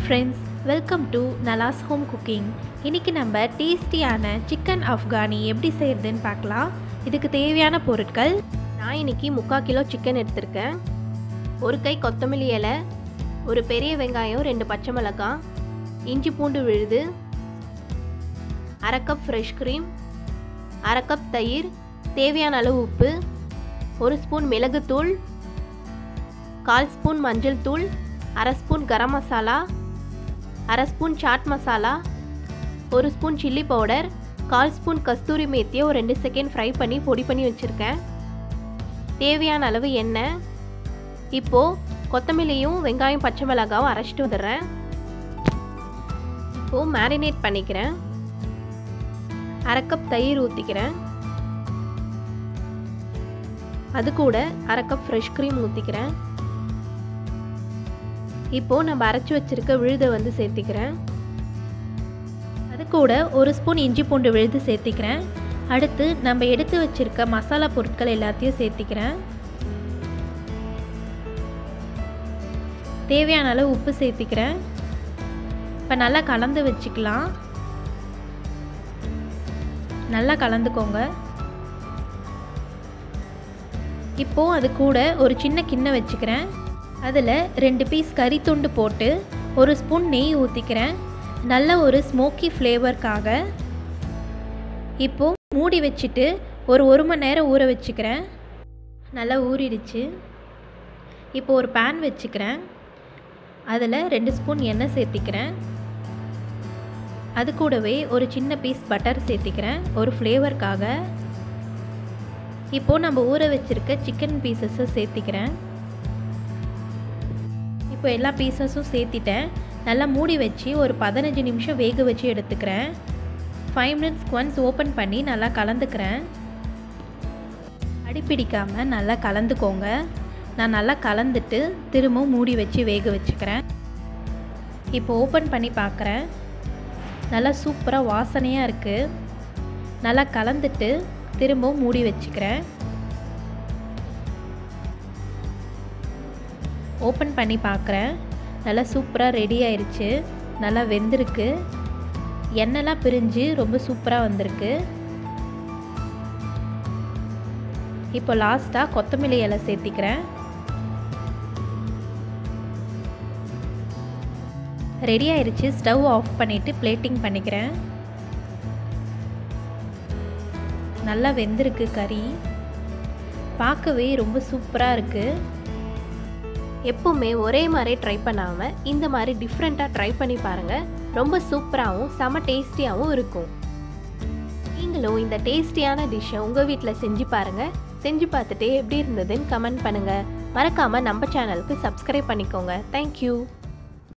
friends welcome to Nala's home cooking இன்றைக்கி நம்ம டேஸ்டியான சிக்கன் ஆஃப்கானி எப்படி செய்கிறதுன்னு பார்க்கலாம் இதுக்கு தேவையான பொருட்கள் நான் இன்னைக்கு முக்கால் கிலோ சிக்கன் எடுத்திருக்கேன் ஒரு கை கொத்தமல்லி இலை ஒரு பெரிய வெங்காயம் ரெண்டு பச்சை மிளகாய் இஞ்சி பூண்டு விழுது அரை கப் ஃப்ரெஷ் க்ரீம் அரை கப் தயிர் தேவையான அளவு உப்பு ஒரு ஸ்பூன் மிளகுத்தூள் கால் ஸ்பூன் மஞ்சள் தூள் அரை ஸ்பூன் கரம் மசாலா அரை ஸ்பூன் சாட் மசாலா ஒரு ஸ்பூன் சில்லி பவுடர் கால் ஸ்பூன் கஸ்தூரி மேத்தியை ஒரு ரெண்டு செகண்ட் ஃப்ரை பண்ணி பொடி பண்ணி வச்சுருக்கேன் தேவையான அளவு எண்ணெய் இப்போது கொத்தமல்லியும் வெங்காயம் பச்சை மிளகாவும் அரைச்சிட்டு வந்துடுறேன் இப்போது மேரினேட் பண்ணிக்கிறேன் அரை கப் தயிர் ஊற்றிக்கிறேன் அது கூட அரை கப் ஃப்ரெஷ் க்ரீம் ஊற்றிக்கிறேன் இப்போது நம்ம அரைச்சி வச்சுருக்க விழுதை வந்து சேர்த்திக்கிறேன் அது கூட ஒரு ஸ்பூன் இஞ்சி பூண்டு விழுது சேர்த்திக்கிறேன் அடுத்து நம்ம எடுத்து வச்சுருக்க மசாலா பொருட்கள் எல்லாத்தையும் சேர்த்திக்கிறேன் தேவையான அளவு உப்பு சேர்த்திக்கிறேன் இப்போ நல்லா கலந்து வச்சுக்கலாம் நல்லா கலந்துக்கோங்க இப்போது அது கூட ஒரு சின்ன கிண்ணம் வச்சுக்கிறேன் அதில் ரெண்டு பீஸ் கறி துண்டு போட்டு ஒரு ஸ்பூன் நெய் ஊற்றிக்கிறேன் நல்ல ஒரு ஸ்மோக்கி ஃப்ளேவருக்காக இப்போது மூடி வச்சுட்டு ஒரு ஒரு மணி நேரம் ஊற வச்சுக்கிறேன் நல்லா ஊறிடுச்சு இப்போ ஒரு பேன் வச்சுக்கிறேன் அதில் ரெண்டு ஸ்பூன் எண்ணெய் சேர்த்திக்கிறேன் அது கூடவே ஒரு சின்ன பீஸ் பட்டர் சேர்த்திக்கிறேன் ஒரு ஃப்ளேவருக்காக இப்போது நம்ம ஊற வச்சுருக்க சிக்கன் பீசஸை சேர்த்திக்கிறேன் இப்போ எல்லா பீசஸும் சேர்த்திட்டேன் நல்லா மூடி வச்சு ஒரு பதினஞ்சு நிமிஷம் வேக வச்சு எடுத்துக்கிறேன் ஃபைவ் மினிட்ஸ்க்கு ஒன்ஸ் ஓப்பன் பண்ணி நல்லா கலந்துக்கிறேன் அடிப்பிடிக்காமல் நல்லா கலந்துக்கோங்க நான் நல்லா கலந்துட்டு திரும்பவும் மூடி வச்சு வேக வச்சுக்கிறேன் இப்போ ஓப்பன் பண்ணி பார்க்குறேன் நல்லா சூப்பராக வாசனையாக இருக்குது நல்லா கலந்துட்டு திரும்பவும் மூடி வச்சுக்கிறேன் ஓப்பன் பண்ணி பார்க்குறேன் நல்லா சூப்பராக ரெடி ஆயிடுச்சு நல்லா வெந்திருக்கு எண்ணெய்லாம் பிரிஞ்சு ரொம்ப சூப்பராக வந்திருக்கு இப்போ லாஸ்ட்டாக கொத்தமல்லி இலை சேர்த்திக்கிறேன் ரெடி ஆயிடுச்சு ஸ்டவ் ஆஃப் பண்ணிவிட்டு பிளேட்டிங் பண்ணிக்கிறேன் நல்லா வெந்திருக்கு கறி பார்க்கவே ரொம்ப சூப்பராக இருக்குது எப்பவுமே ஒரே மாதிரி ட்ரை பண்ணாமல் இந்த மாதிரி டிஃப்ரெண்ட்டாக ட்ரை பண்ணி பாருங்கள் ரொம்ப சூப்பராகவும் செம டேஸ்டியாகவும் இருக்கும் நீங்களும் இந்த டேஸ்டியான டிஷ்ஷை உங்கள் வீட்டில் செஞ்சு பாருங்கள் செஞ்சு பார்த்துட்டு எப்படி இருந்ததுன்னு கமெண்ட் பண்ணுங்கள் மறக்காமல் நம்ம சேனலுக்கு சப்ஸ்கிரைப் பண்ணிக்கோங்க தேங்க்யூ